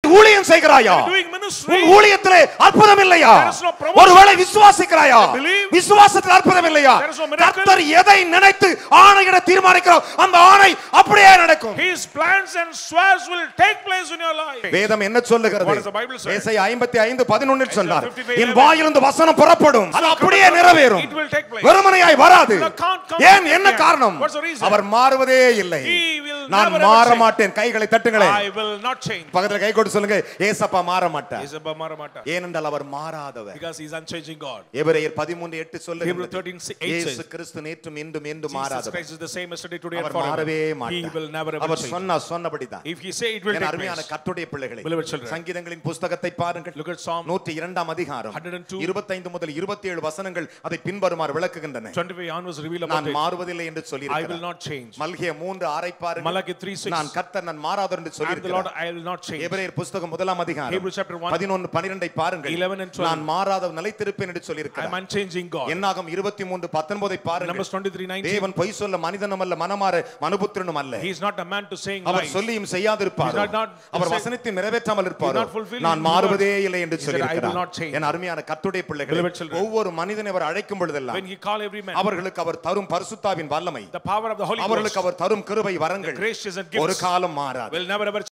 ஊழியம் செய்கிறாயா Are you doing ministry? உன் ஊழியத்திலே அற்புதம் இல்லையா There is no promotion. ஒருவேளை விசுவாசிக்கிறாயா I believe. விசுவாசத்தில் அற்புதம் இல்லையா There is no miracle. கர்த்தர் எதை நினைத்து ஆணையிட தீர்மானிக்கிறோம் அந்த ஆணை அப்படியே நடக்கும் His plans and swears will take place in your life. வேதம் என்ன சொல்லுகிறது What does the Bible say? ஏசாயா 55 11 சொன்னார் 55, என் வாயிலிருந்து வசனம் புறப்படும் அது அப்படியே நிறைவேறும் It will take place. வெறுமனையாய் வராது It can't come ஏன் என்ன empty-handed. காரணம் What's the reason? அவர் மாறுவதே இல்லை He will நான் never ever மாற change. மாட்டேன் கைகளை தட்டுங்களேன் I will not change. பக்கத்துல கை கொண்டு சொல்லுங்க ஏசப்பா மாற மாட்டார் He's a Bamaramata. ஏனென்றால் அவர் மாறாதவர் Because he's unchanging God. எபிரேயர் 13 8 Hebrew சொல்லுகிறது 13, 8 இயேசு says, கிறிஸ்து நேற்றும் இன்றும் என்றும் Jesus மாறாதவர் Christ is the same yesterday, today, and our forever. மாறவே He மாட்டார் will never ever our change. சொன்னா சொன்னபடிதான் If he say it will N take அருமையான place. கர்த்தருடைய பிள்ளைகளை Beloved children. சங்கீதங்களின் புஸ்தகத்தை பாருங்கள் Look at Psalm நூற்றி இரண்டாம் அதிகாரம் 102. இருபத்தைந்து முதல் இருபத்தி ஏழு வசனங்கள் அதை பின்வருமாறு விளக்குகின்றன 25 onwards reveal about நான் it. மாறுவதில்லை என்று I சொல்லி will not change. மல்கிய மூன்று ஆறை பாருங்கள் Malachi 3 6. நான் கர்த்தர் நான் மாறாதவர் என்று I am the Lord, சொல்லி I will not change. எபிரேயர் புஸ்தகம் முதலாம் அதிகாரம் Hebrews chapter 1. பதினொன்று பனிரெண்டை பாருங்கள் 11 and 12. நான் மாறாத நிலைத்திருப்பேன் என்று I am சொல்லியிருக்கிறார் unchanging God. என்னாகும் இருபத்தி மூன்று பத்தொன்பதை பாருங்கள் Numbers 23 19. தேவன் பொய் சொல்ல மனிதனும் அல்ல மனமாற மனுபுத்திரனும் அல்ல He is not a man to saying our lies. சொல்லியும் செய்யாதிருப்பார் He is not- not our say- வசனத்தை நிறைவேற்றாமல் இருப்பார் He is not fulfilling நான் his மாறுவதே words. இல்லை என்று He said, "I will not சொல்லியிருக்கிறார் change." என் அருமையான கர்த்துடைய பிள்ளைகள் Beloved children. ஒவ்வொரு மனிதனை அவர் அழைக்கும் பொழுதெல்லாம் When he call every man, அவர்களுக்கு அவர் தரும் பரிசுத்தாவின் வல்லமை the power of the Holy Ghost, அவர்களுக்கு அவர் தரும் கிருபை வரங்கள் gracious and ஒரு gifts காலம் மாறாது will never ever